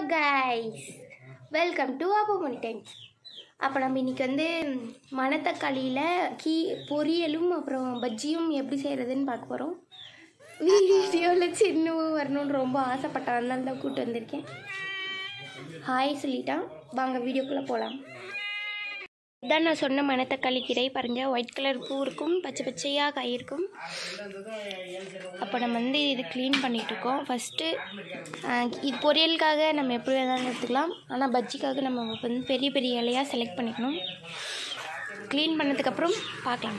Guys welcome to அப்போ மணி times அப்போ நம்ம இன்னைக்கு வந்து மணத்தக்காளியில் கீ பொரியலும் அப்புறம் பஜ்ஜியும் எப்படி செய்கிறதுன்னு பார்க்க போகிறோம் வீடியோவில் சின்னவும் வரணும்னு ரொம்ப ஆசைப்பட்டேன் அதனால தான் கூப்பிட்டு வந்திருக்கேன் ஹாய் சொல்லிட்டான் வாங்க வீடியோக்குள்ளே போகலாம் இதான் நான் சொன்ன மணத்தக்காளி கீரை பாருங்கள் ஒயிட் கலர் பூ இருக்கும் பச்சை பச்சையாக காய் இருக்கும் அப்போ நம்ம வந்து இது க்ளீன் பண்ணிகிட்ருக்கோம் ஃபஸ்ட்டு இது பொரியலுக்காக நம்ம எப்படி வேணாலும் எடுத்துக்கலாம் ஆனால் பஜ்ஜிக்காக நம்ம வந்து பெரிய பெரிய இலையாக செலக்ட் பண்ணிக்கணும் க்ளீன் பண்ணதுக்கப்புறம் பார்க்கலாம்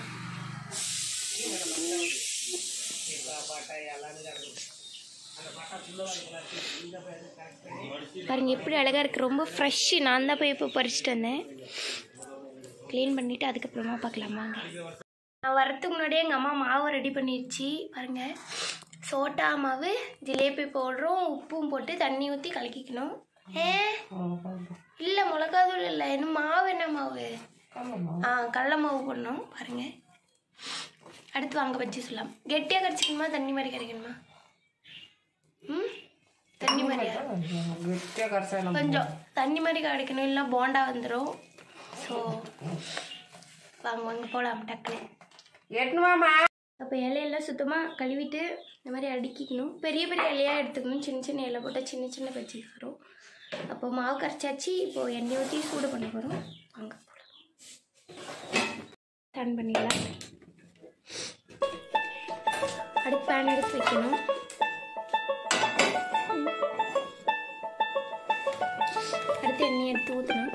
பாருங்க எப்படி அழகாக இருக்குது ரொம்ப ஃப்ரெஷ்ஷு நான் தான் போய் இப்போ பறிச்சிட்டு வந்தேன் க்ளீன் பண்ணிவிட்டு அதுக்கப்புறமா பார்க்கலாம் வாங்க நான் வரத்துக்கு முன்னாடியே எங்கள் அம்மா மாவு ரெடி பண்ணிடுச்சு பாருங்க சோட்டா மாவு ஜிலேபி பவுடரும் உப்பும் போட்டு தண்ணி ஊற்றி கலக்கிக்கணும் ஏ இல்லை மிளகாதூள் இல்லை இன்னும் மாவு என்ன மாவு ஆ கடல மாவு பண்ணோம் பாருங்க அடுத்து வாங்க பஜ்ஜி சொல்லலாம் கெட்டியாக கரைச்சிக்கணுமா தண்ணி மாதிரி கரைக்கணுமா ம் தண்ணி மாதிரியா கெட்டியாக கரைச்சாலும் கொஞ்சம் தண்ணி மாதிரி கிடைக்கணும் இல்லை போண்டா வந்துடும் ஸோ வாங்க வாங்க போகலாம் டக்குன்னு எட்டுமாமா அப்போ இலையெல்லாம் சுத்தமாக கழுவிட்டு இந்த மாதிரி அடுக்கிக்கணும் பெரிய பெரிய இலையாக எடுத்துக்கணும் சின்ன சின்ன இலை போட்டால் சின்ன சின்ன பஜ்ஜி வரும் அப்போ மாவு கரைச்சாச்சு இப்போது எண்ணெய் ஊற்றி சூடு பண்ண போகிறோம் வாங்க போகலாம் டர்ன் பண்ணிடலாம் அடுத்து பேன் எடுத்து வைக்கணும் அடுத்து எண்ணெய் எடுத்து ஊற்றணும்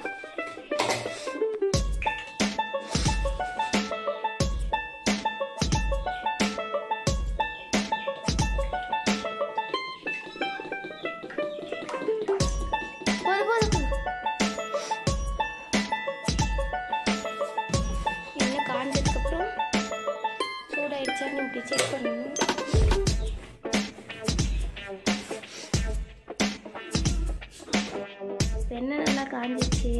போதும் போதும் போதும் எண்ணெய் காஞ்சதுக்கப்புறம் சூடாயிடுச்சான்னு இப்படி செக் பண்ணணும் எண்ணெய் நல்லா காஞ்சிச்சு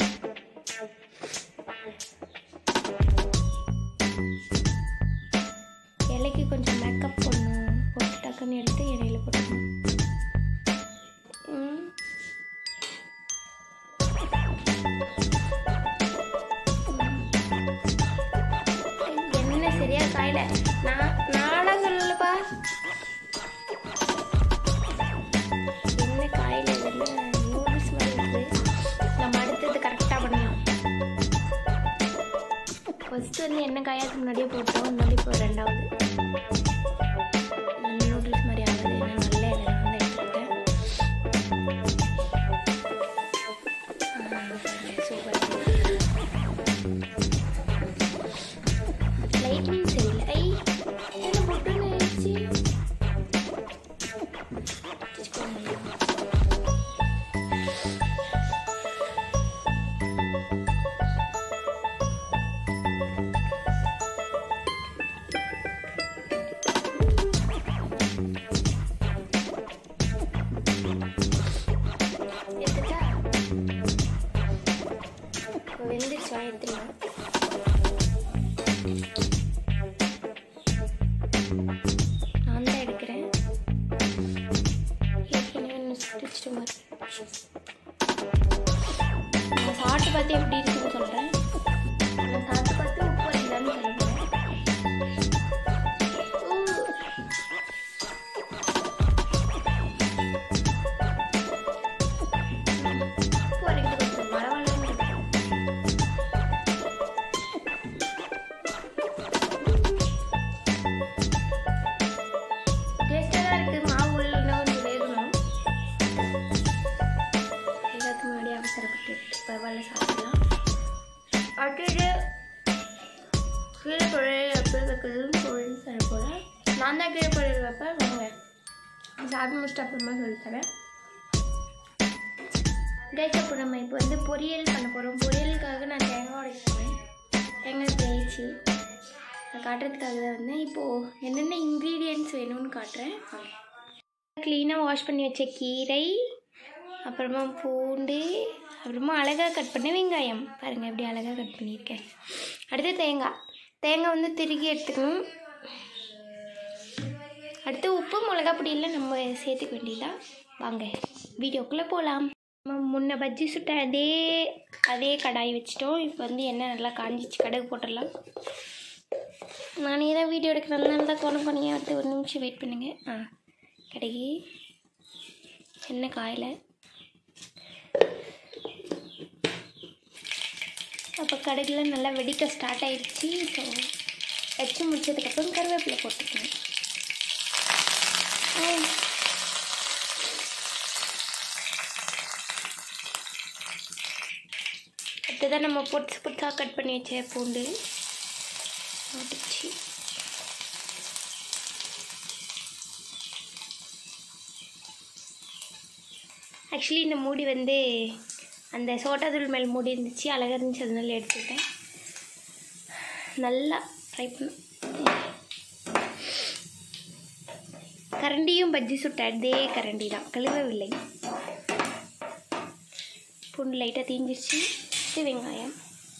இலைக்கு கொஞ்சம் மேக்கப் பண்ணணும் போட்டு டக்குன்னு எடுத்து எண்ணெயில் போட்டுக்கணும் ம் என்ன சரியா காயல நான் நானா சொல்லலப்பா என்ன காயில என்ன நூடுல்ஸ் மாதிரி இருக்கு நம்ம அடுத்தது கரெக்டாக பண்ணலாம் ஃபர்ஸ்ட் வந்து என்ன காயாதுக்கு முன்னாடியே போட்டோம் முன்னாடி இப்போ ரெண்டாவது நூடுல்ஸ் மாதிரி ஆகுது ஏன்னா நல்ல எண்ணெய் வந்து எடுத்துக்கிட்டேன் சூப்பர் லைட்டிங் சரியில்லை ஐ என்ன பொட்டுன்னு ஆயிடுச்சு எடுத்துட்டா இப்போ வெந்துருச்சா எடுத்துடலாம் நான் தான் எடுக்கிறேன் ஏற்கனவே ஒன்று சுடிச்சிட்டு மாதிரி நான் சாப்பிட்டு பார்த்து எப்படி இருக்குன்னு சொல்கிறேன் நான் சாப்பிட்டு பார்த்து உப்பு வரலான்னு சொல்கிறேன் உப்பு வரைக்கும் கொஞ்சம் பரவாயில்லன்னு இருக்கு டேஸ்டாக தான் இருக்குது மாவு உள்ள கொஞ்சம் வேகணும் எல்லாத்துக்கும் முன்னாடி அவசரப்பட்டு பரவாயில்ல சாப்பிடலாம் அடுத்தது கீழே பொரியல் எப்படி வைக்கிறதுன்னு சொல்லி தர போகிறேன் நான் தான் கீழே பொரியல் வைப்பேன் வாங்க சாப்பிட்டு முடிச்சுட்டு அப்புறமா சொல்லித்தரேன் கைஸ் அப்போ நம்ம இப்போ வந்து பொரியல் பண்ண போகிறோம் பொரியலுக்காக நான் தேங்காய் உடைக்க போகிறேன் தேங்காய் தேய்ச்சி நான் காட்டுறதுக்காக தான் வந்தேன் இப்போது என்னென்ன இன்க்ரீடியன்ட்ஸ் வேணும்னு காட்டுறேன் க்ளீனாக வாஷ் பண்ணி வச்ச கீரை அப்புறமா பூண்டு அப்புறமா அழகாக கட் பண்ண வெங்காயம் பாருங்கள் எப்படி அழகாக கட் பண்ணியிருக்கேன் அடுத்து தேங்காய் தேங்காய் வந்து திருகி எடுத்துக்கணும் அடுத்து உப்பு மிளகா பொடியெல்லாம் நம்ம சேர்த்துக்க வேண்டியதா வாங்க வீடியோக்குள்ளே போகலாம் நம்ம முன்ன பஜ்ஜி சுட்ட அதே அதே கடாய் வச்சிட்டோம் இப்போ வந்து எண்ணெய் நல்லா காஞ்சிச்சு கடுகு போட்டுடலாம் நானே தான் வீடியோ எடுக்கிறதுனால தான் கொண்டு பண்ணியாக வந்து ஒரு நிமிஷம் வெயிட் பண்ணுங்க ஆ கடுகு எண்ணெய் காயலை அப்போ கடுகுல நல்லா வெடிக்க ஸ்டார்ட் ஆயிடுச்சு ஸோ வச்சு முடிச்சதுக்கப்புறம் கருவேப்பிலை போட்டுக்கணும் ஆ. அடுத்ததான் நம்ம பொட்ஸ் பொட்ஸாக கட் பண்ணி வச்ச பூண்டு போட்டுச்சு ஆக்சுவலி இந்த மூடி வந்து அந்த சோட்டாதூள் மேல் மூடி இருந்துச்சு அழகாக இருந்துச்சு அதனால எடுத்துக்கிட்டேன் நல்லா ஃப்ரை பண்ணும் கரண்டியும் பஜ்ஜி சுட்ட அதே கரண்டி தான் கழுவவில்லை பூண்டு லைட்டாக தீஞ்சிருச்சு இது வெங்காயம்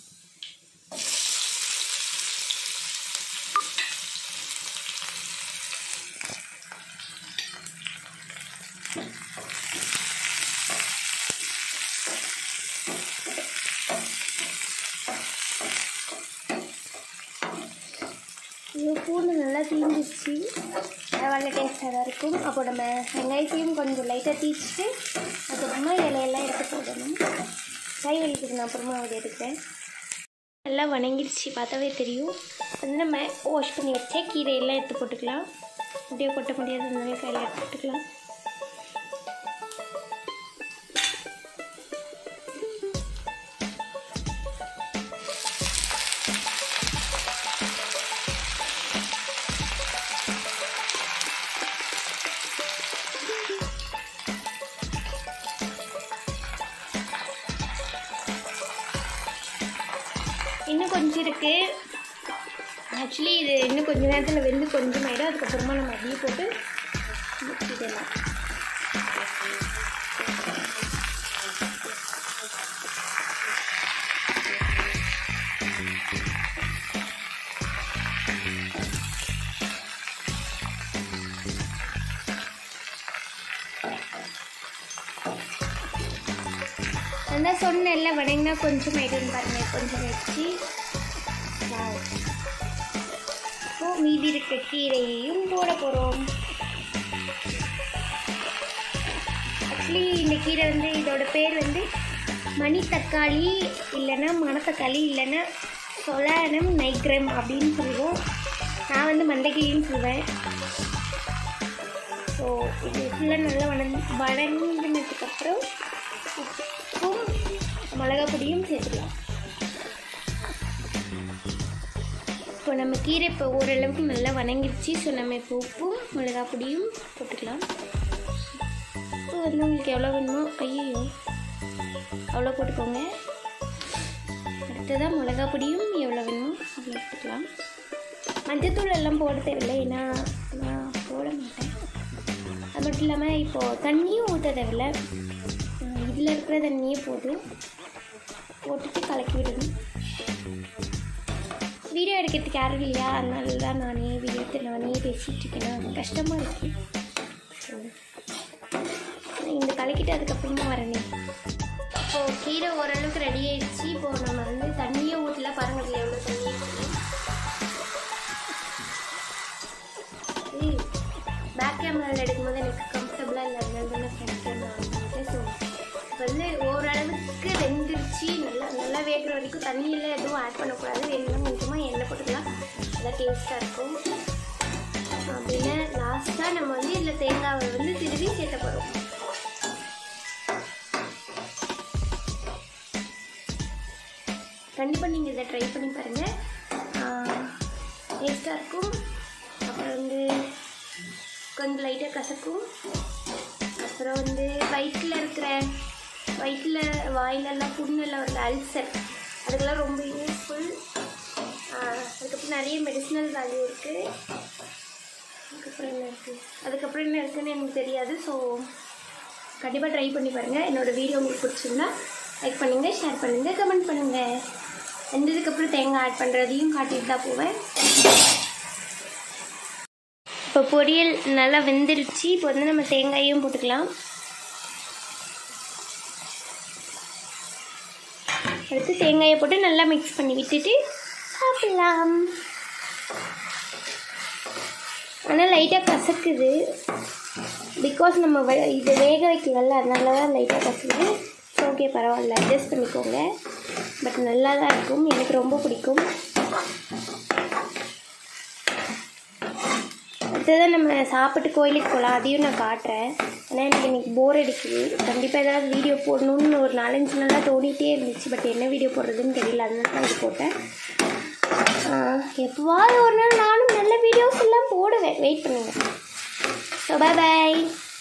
இது பூண்டு நல்லா தீஞ்சிருச்சு நல்ல டேஸ்ட்டாக தான் இருக்கும் அப்போ நம்ம வெங்காயத்தையும் கொஞ்சம் லைட்டாக தீச்சிட்டு அதுக்கப்புறமா இலையெல்லாம் எடுத்து போடணும் கை வலிக்குது நான் அப்புறமா அதை எடுக்கிறேன் நல்லா வணங்கிடுச்சு பார்த்தாவே தெரியும் வந்து நம்ம வாஷ் பண்ணி வச்ச கீரையெல்லாம் எடுத்து போட்டுக்கலாம் அப்படியே கொட்ட முடியாததுனால கையில் எடுத்து போட்டுக்கலாம் இன்னும் கொஞ்சம் இருக்குது ஆக்சுவலி இது இன்னும் கொஞ்சம் நேரத்தில் வெந்து கொஞ்சம் ஆயிடும் அதுக்கப்புறமா நம்ம அப்படியே போட்டு இதெல்லாம் நான் தான் சொன்னேன்ல வடங்கினா கொஞ்சம் ஆயிடும்னு பாருங்க கொஞ்சம் வச்சு Wow. இப்போ மீதி இருக்க கீரையையும் போட போகிறோம் ஆக்சுவலி இந்த கீரை வந்து இதோட பேர் வந்து மணி தக்காளி இல்லைன்னா மணத்தக்காளி இல்லைன்னா சொலானம் நைக்ரம் அப்படின்னு சொல்லுவோம் நான் வந்து மண்டைக்கிளின்னு சொல்லுவேன் ஸோ இது ஃபுல்லாக நல்லா வணங் வணங்கினதுக்கப்புறம் உப்பும் மிளகா பொடியும் சேர்த்துக்கலாம் இப்போ நம்ம கீரை இப்போ ஓரளவுக்கு நல்லா வணங்கிருச்சு ஸோ நம்ம இப்போ உப்பும் மிளகா பொடியும் போட்டுக்கலாம் உப்பு வந்து உங்களுக்கு எவ்வளோ வேணுமோ ஐயோ அவ்வளோ போட்டுக்கோங்க அடுத்ததாக மிளகா பொடியும் எவ்வளோ வேணுமோ அவ்வளோ எடுத்துக்கலாம் மஞ்சத்தூள் எல்லாம் போட தேவையில்லை ஏன்னா நான் போட மாட்டேன் அது மட்டும் இல்லாமல் இப்போது தண்ணியும் ஊற்ற தேவையில்ல இதில் இருக்கிற தண்ணியே போதும் போட்டுட்டு கலக்கி விடணும் வீடியோ எடுக்கிறதுக்கு யாரும் இல்லையா அதனால தான் நானே வீடியோ எடுத்து நானே பேசிகிட்டு இருக்கேன் கஷ்டமாக இருக்கு ஸோ இந்த கலக்கிட்டு அதுக்கப்புறமா வரேனே இப்போது கீரை ஓரளவுக்கு ரெடி ஆயிடுச்சு இப்போது நம்ம வந்து தண்ணியே ஊற்றல பாருங்க இதில் எவ்வளோ தண்ணி பேக் கேமராவில் எடுக்கும்போது எனக்கு கம்ஃபர்டபுளாக இல்லை அதனால தான் நான் ஃப்ரண்ட் கேமரா வாங்கிட்டேன் ஸோ இப்போ வந்து ஓரளவுக்கு வெந்துருச்சு நல்லா நல்லா வேகிற வரைக்கும் தண்ணியில் எதுவும் ஆட் பண்ணக்கூடாது வேணும்னா கொஞ்சமாக எண்ணெய் போட்டுக்கலாம் நல்லா டேஸ்ட்டாக இருக்கும் அப்படின்னு லாஸ்ட்டாக நம்ம வந்து இதில் தேங்காவை வந்து திருவி சேர்த்த போகிறோம் கண்டிப்பாக நீங்கள் இதை ட்ரை பண்ணி பாருங்கள் டேஸ்ட்டாக இருக்கும் அப்புறம் வந்து கொஞ்சம் லைட்டாக கசக்கும் அப்புறம் வந்து வயிற்றில் இருக்கிற வயிற்றில் வாயிலெல்லாம் புண்ணெல்லாம் வருது அல்சர் அதுக்கெல்லாம் ரொம்ப யூஸ்ஃபுல் அதுக்கப்புறம் நிறைய மெடிசினல் வேல்யூ இருக்குது அதுக்கப்புறம் என்ன இருக்குது அதுக்கப்புறம் என்ன இருக்குதுன்னு எனக்கு தெரியாது ஸோ கண்டிப்பாக ட்ரை பண்ணி பாருங்கள் என்னோடய வீடியோ உங்களுக்கு பிடிச்சிருந்தா லைக் பண்ணுங்கள் ஷேர் பண்ணுங்கள் கமெண்ட் பண்ணுங்கள் வெந்ததுக்கப்புறம் தேங்காய் ஆட் பண்ணுறதையும் காட்டிட்டு தான் போவேன் இப்போ பொரியல் நல்லா வெந்துருச்சு இப்போ வந்து நம்ம தேங்காயும் போட்டுக்கலாம் அடுத்து தேங்காயை போட்டு நல்லா மிக்ஸ் பண்ணி விட்டுட்டு சாப்பிடலாம் ஆனால் லைட்டாக கசக்குது பிகாஸ் நம்ம வ- இது வேக வைக்கல அதனால தான் லைட்டாக கசக்குது ஓகே பரவாயில்ல அட்ஜஸ்ட் பண்ணிக்கோங்க பட் நல்லா தான் இருக்கும் எனக்கு ரொம்ப பிடிக்கும் அடுத்ததான் நம்ம சாப்பிட்டு கோயிலுக்கு போகலாம் அதையும் நான் காட்டுறேன் ஏன்னா எனக்கு இன்னைக்கு போர் அடிக்குது கண்டிப்பாக ஏதாவது வீடியோ போடணும்னு ஒரு நாலஞ்சு நாளாக தோணிகிட்டே இருந்துச்சு பட் என்ன வீடியோ போடுறதுன்னு தெரியல அதனால தான் இது போட்டேன் ஆஹ், எப்போவாவது ஒரு நாள் நானும் நல்ல வீடியோஸ் எல்லாம் போடுவேன் வெயிட் பண்ணுங்கள் ஸோ பாய்